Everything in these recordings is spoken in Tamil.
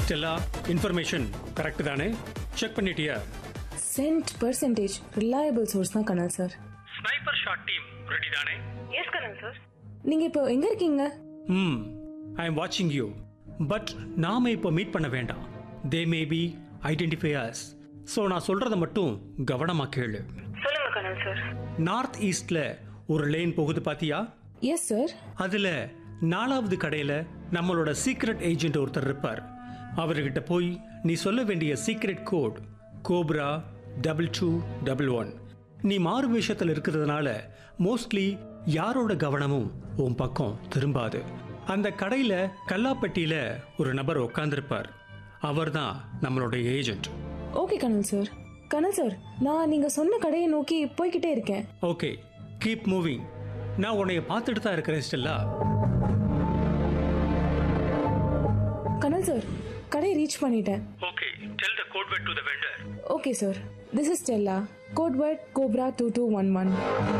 ஸ்டெல்லா இன்ஃபர்மேஷன் கரெக்ட் தானே செக் பண்ணிட்டியா சென்ட் பர்சன்டேஜ் ரிலையபிள் சோர்ஸ் தான் Kanal sir sniper shot team ready தானே எஸ் கனல் சார் நீங்க இப்போ எங்க இருக்கீங்க ம் ஐ எம் வாட்சிங் யூ பட் நாம இப்போ மீட் பண்ண வேண்டாம் they may be identify us so நான் சொல்றத மட்டும் கவனமா கேளு சொல்லுங்க கனல் சார் நார்த் ஈஸ்ட்ல ஒரு லேன் போகுது பாத்தியா எஸ் சார் அதுல நாலாவது கடையில நம்மளோட சீக்ரெட் ஏஜென்ட் ஒருத்தர் இருப்பார் அவர்கிட்ட போய் நீ சொல்ல வேண்டிய secret code cobra double two double one நீ மாறு வேஷத்தில் இருக்கிறதுனால மோஸ்ட்லி யாரோட கவனமும் உன் பக்கம் திரும்பாது அந்த கடையில கல்லாப்பட்டியில ஒரு நபர் உட்கார்ந்திருப்பார் அவர்தான் நம்மளோட agent okay Kanal sir Kanal sir நான் நீங்க சொன்ன கடையை நோக்கி போய்கிட்டே இருக்கேன் ஓகே கீப் மூவிங் நான் உன்னைய பார்த்துட்டு தான் இருக்கிறேன் ஸ்டெல்லா கனல் சார் கடையை ரீச் பண்ணிட்டேன் okay tell the code word to the vendor okay sir this is Stella code word cobra two two one one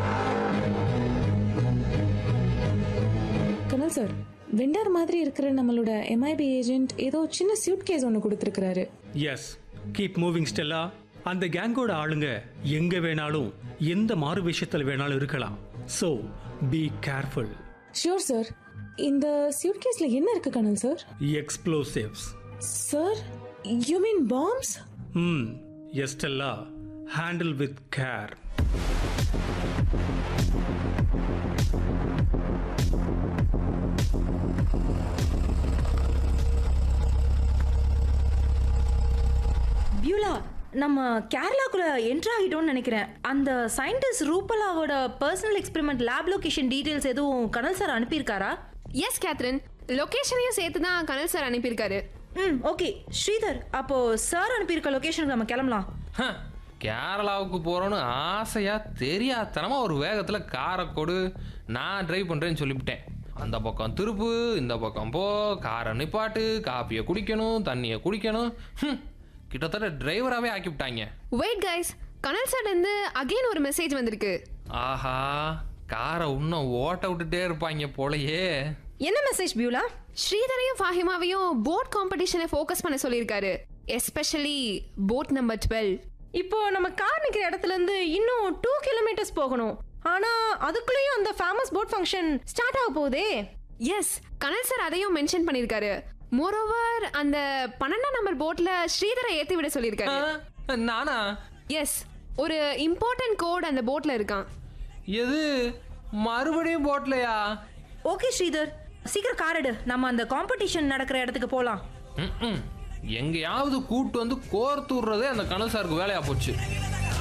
Kanal sir vendor மாதிரி இருக்கிற நம்மளோட எம்ஐபி ஏஜென்ட் ஏதோ சின்ன சூட் கேஸ் ஒன்று கொடுத்துருக்கிறாரு எஸ் கீப் மூவிங் ஸ்டெல்லா அந்த கேங்கோட ஆளுங்க எங்க வேணாலும் எந்த மாறு விஷயத்தில் வேணாலும் இருக்கலாம் so be careful sure sir இந்த சூட் கேஸ்ல என்ன இருக்கு Kanal sir explosives sir you mean bombs ம் Stella handle with care Beulah நம்ம கேரளாக்குள்ள என்ட்ரு ஆகிட்டோம்னு நினைக்கிறேன் அந்த சயின்டிஸ்ட் ரூபலாவோட personal experiment lab location details எதுவும் கனல் சார் அனுப்பியிருக்காரா எஸ் கேத்ரின் லொகேஷனையும் சேர்த்து தான் கனல் சார் அனுப்பியிருக்காரு ம் ஓகே ஸ்ரீதர் அப்போ சார் அனுப்பியிருக்க லொகேஷனுக்கு நம்ம கிளம்பலாம் ஹ, கேரளாவுக்கு போகிறோன்னு ஆசையாக தெரியாதனமாக ஒரு வேகத்தில் காரை கொடு நான் டிரைவ் பண்ணுறேன்னு சொல்லிவிட்டேன் அந்த பக்கம் திருப்பு இந்த பக்கம் போ காரை நிப்பாட்டு காப்பியை குடிக்கணும் தண்ணியை குடிக்கணும் ஹம், கிட்டத்தட்ட டிரைவராகவே ஆக்கிவிட்டாங்க வெயிட் கைஸ் கனல் சார் இருந்து அகைன் ஒரு மெசேஜ் வந்திருக்கு ஆஹா காரை இன்னும் ஓட்ட விட்டுட்டே இருப்பாங்க போலயே என்ன மெசேஜ் பியூலா ஸ்ரீதரையும் ஃபாஹிமாவையும் போட் காம்படிஷனை ஃபோக்கஸ் பண்ண சொல்லியிருக்காரு எஸ்பெஷலி போட் நம்பர் டுவெல் இப்போ நம்ம கார் நிற்கிற இடத்துல இருந்து இன்னும் டூ கிலோமீட்டர்ஸ் போகணும் ஆனா அதுக்குள்ளேயும் அந்த ஃபேமஸ் போட் ஃபங்க்ஷன் ஸ்டார்ட் ஆக போகுதே எஸ் கனல் சார் அதையும் மென்ஷன் பண்ணியிருக்காரு மோரோவர் அந்த பன்னெண்டாம் நம்பர் போட்ல ஸ்ரீதரை ஏத்தி விட ஆ, சொல்லியிருக்காரு நானா எஸ் ஒரு இம்பார்ட்டன்ட் கோட் அந்த போட்ல இருக்கான் எது மறுபடியும் போட்டலையா ஓகே ஸ்ரீதர் சீக்கிரம் கார் எடு நம்ம அந்த காம்படிஷன் நடக்கிற இடத்துக்கு போகலாம் ம்ம். எங்கேயாவது கூட்டு வந்து கோர்த்து விடுறதே அந்த கனல் சாருக்கு வேலையா போச்சு